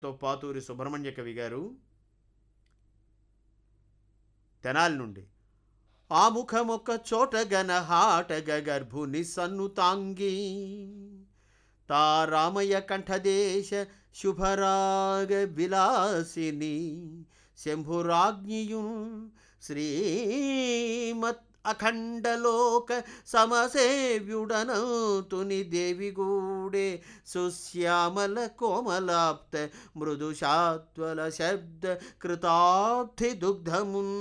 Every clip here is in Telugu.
తో పాతూరి సుబ్రహ్మణ్య కవి గారు తెనాలి నుండి ఆ ముఖమొక్క చోటగన హాటగ గర్భుని సన్నుతాంగి తా రామయ్య కంఠదేశ శుభరాగ విలాసిని శంభురాజ్ఞియు శ్రీమత్ అఖండలోక సమసేవ్యుడనతుని దేవిగూడే సుశ్యామల కోమలాప్త మృదుశాత్వల శబ్ద కృతాబ్ధి దుగ్ధమున్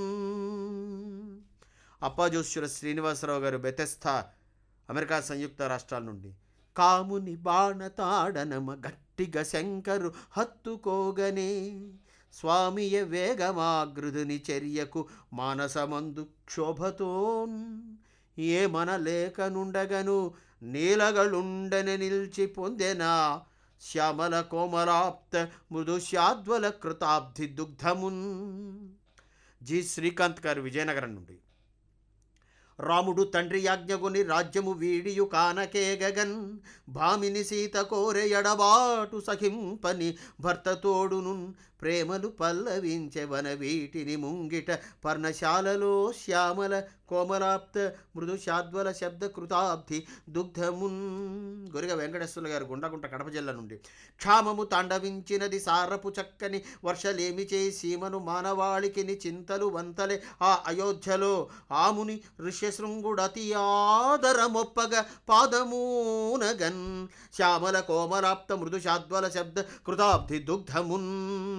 అప్పాజోశ్వర శ్రీనివాసరావు గారు బెతెస్థా అమెరికా సంయుక్త రాష్ట్రాల నుండి కాముని బాణతాడనమ గట్టిగా శంకరు హత్తుకోగనే స్వామియ వేగమాగృదుని చర్యకు మానసమందు క్షోభతోన్ ఏమనలేకనుండగను నీలగలుండని నిల్చి పొందెనా శ్యామల కోమలాప్త మృదుశాద్వల కృతాబ్ధి దుగ్ధమున్ జి శ్రీకాంత్ గారు విజయనగరం నుండి రాముడు తండ్రి యాజ్ఞగుని రాజ్యము వీడియు కానకే గగన్ భామిని సీత కోరె ఎడబాటు సహింపని భర్త తోడును ప్రేమలు పల్లవించెవన వీటిని ముంగిట పర్ణశాలలో శ్యామల కోమలాప్త మృదు శాద్వల శబ్ద కృతాబ్ధి దుగ్ధమున్ గొరిగ వెంకటేశ్వర గారు గుండగుంట కడప జిల్లా నుండి క్షామము తాండవించినది సారపు చక్కని వర్షలేమి చేసి సీమను మానవాళికిని చింతలు వంతలే ఆ అయోధ్యలో ఆముని ఋష్యశృంగుడు అతి ఆదరమొప్పగ పాదమూనగన్ శ్యామల కోమలాప్త మృదు శాద్వల శబ్ద కృతాబ్ధి దుగ్ధమున్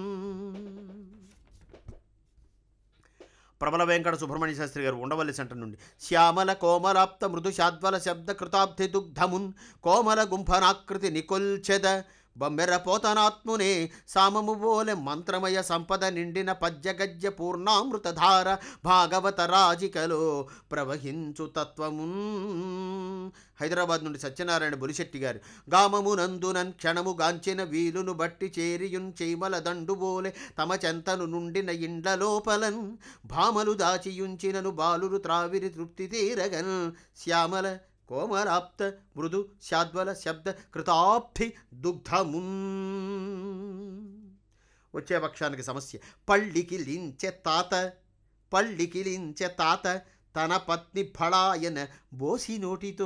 ప్రబల వెంకట సుబ్రహ్మణ్య శాస్త్రి గారు ఉండవల్లి సెంటర్ నుండి శ్యామల కోమలాప్త మృదు శాద్వల శబ్ద కృతాబ్ధి దుగ్ధమున్ కోమల గుంఫనాకృతి నికొల్చెద బొమ్మెర పోతనాత్మునే సామము బోలె మంత్రమయ సంపద నిండిన పద్యగద్య పూర్ణామృతధార భాగవత రాజికలో ప్రవహించు తత్వమున్ హైదరాబాద్ నుండి సత్యనారాయణ బులిశెట్టి గారు గామమునందునన్ క్షణము గాంచిన వీలును బట్టి చేరియున్ చీమల దండుబోలె తమ చెంతను నుండిన ఇండ్ల లోపలన్ భామలు దాచియుంచినను బాలురు త్రావిరి తృప్తి తీరగన్ శ్యామల కోమలాప్త మృదు శాద్వల శబ్ద కృతాబ్ధి దుగ్ధమున్ వచ్చే పక్షానికి సమస్య పళ్ళికి లించె తాత పళ్ళికి లించె తాత తన పత్ని ఫళాయన బోసి నోటితో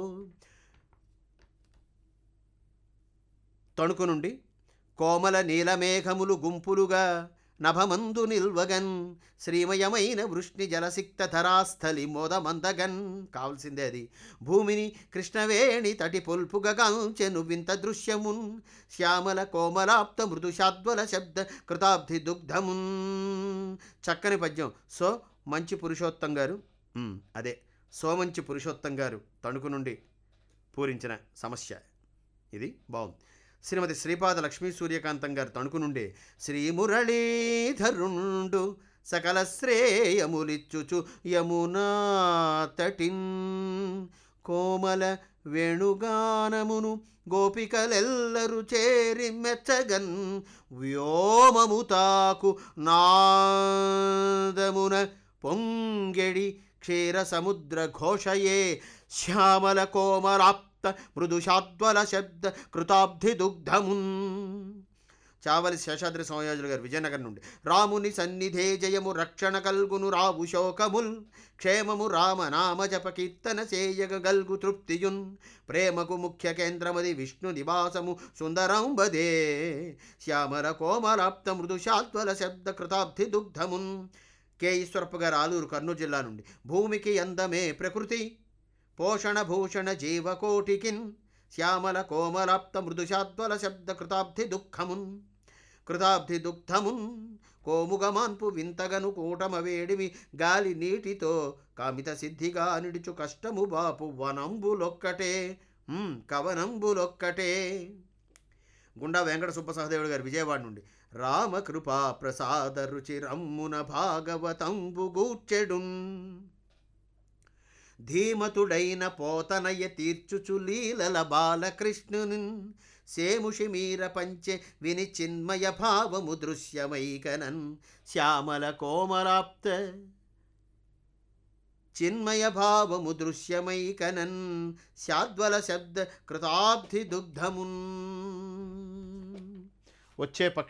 తణుకు నుండి కోమల నీలమేఘములు గుంపులుగా నభమందు నిల్వగన్ శ్రీమయమైన వృష్ణి జలసిక్త ధరాస్థలి మోదమందగన్ కావాల్సిందే అది భూమిని కృష్ణవేణి తటి పొల్పుగా కాంచెను వింత దృశ్యమున్ శ్యామల కోమలాప్త మృదుశాద్వల శబ్ద కృతాబ్ధి దుగ్ధమున్ చక్కని పద్యం సో మంచి పురుషోత్తం గారు ఉమ్, అదే సోమంచి పురుషోత్తం గారు తణుకు నుండి పూరించిన సమస్య ఇది బాగుంది శ్రీమతి శ్రీపాద లక్ష్మీ సూర్యకాంతం గారు తణుకు నుండి శ్రీ మురళీధరుండు సకల శ్రేయములిచ్చుచు యమునా తటిన్ కోమల వేణుగానమును గోపికలెల్లరు చేరి మెచ్చగన్ వ్యోమము తాకు నాదమున పొంగెడి క్షీర సముద్ర ఘోషయే శ్యామల కోమలాప్త మృదుశాద్వల శబ్ద కృతాబ్ధి దుగ్ధమున్ చావలి శేషాద్రి సోమయాజులు గారు విజయనగరం నుండి రాముని సన్నిధే జయము రక్షణ కల్గును రావు శోకముల్ క్షేమము రామనామ జప కీర్తన చేయగ గల్గు తృప్తియున్ ప్రేమకు ముఖ్య కేంద్రమది విష్ణు నివాసము సుందరంబదే శ్యామల కోమలాప్త మృదుశాద్వల శబ్ద కృతాబ్ధి దుగ్ధమున్ కె ఈశ్వరప్ప గారు ఆలూరు కర్నూలు జిల్లా నుండి భూమికి అందమే ప్రకృతి పోషణ భూషణ జీవకోటికిన్ శ్యామల కోమలాప్త మృదుశాద్వల శబ్ద కృతాబ్ధి దుఃఖమున్ కృతాబ్ధి దుగ్ధమున్ కోముగమాన్పు వింతగను కూటమ వేడిమి గాలి నీటితో కామిత సిద్ధిగా నిడుచు కష్టము బాపు వనంబులొక్కటే ఉమ్, కవనంబులొక్కటే గుండా వెంకట సుబ్బసహదేవుడు గారు విజయవాడ నుండి రామకృపా ప్రసాద రుచి రమ్మున భాగవతంబు గూర్చెడున్ ధీమతుడైన పోతనయ తీర్చుచు లీలల బాలకృష్ణుని సేముషి మీర పంచె విని చిన్మయ భావము దృశ్యమైకనన్ శ్యామల కోమలాప్త చిన్మయ భావము దృశ్యమైకనన్ శాద్వల శబ్ద కృతాబ్ధి దుగ్ధమున్ వచ్చే పక్ష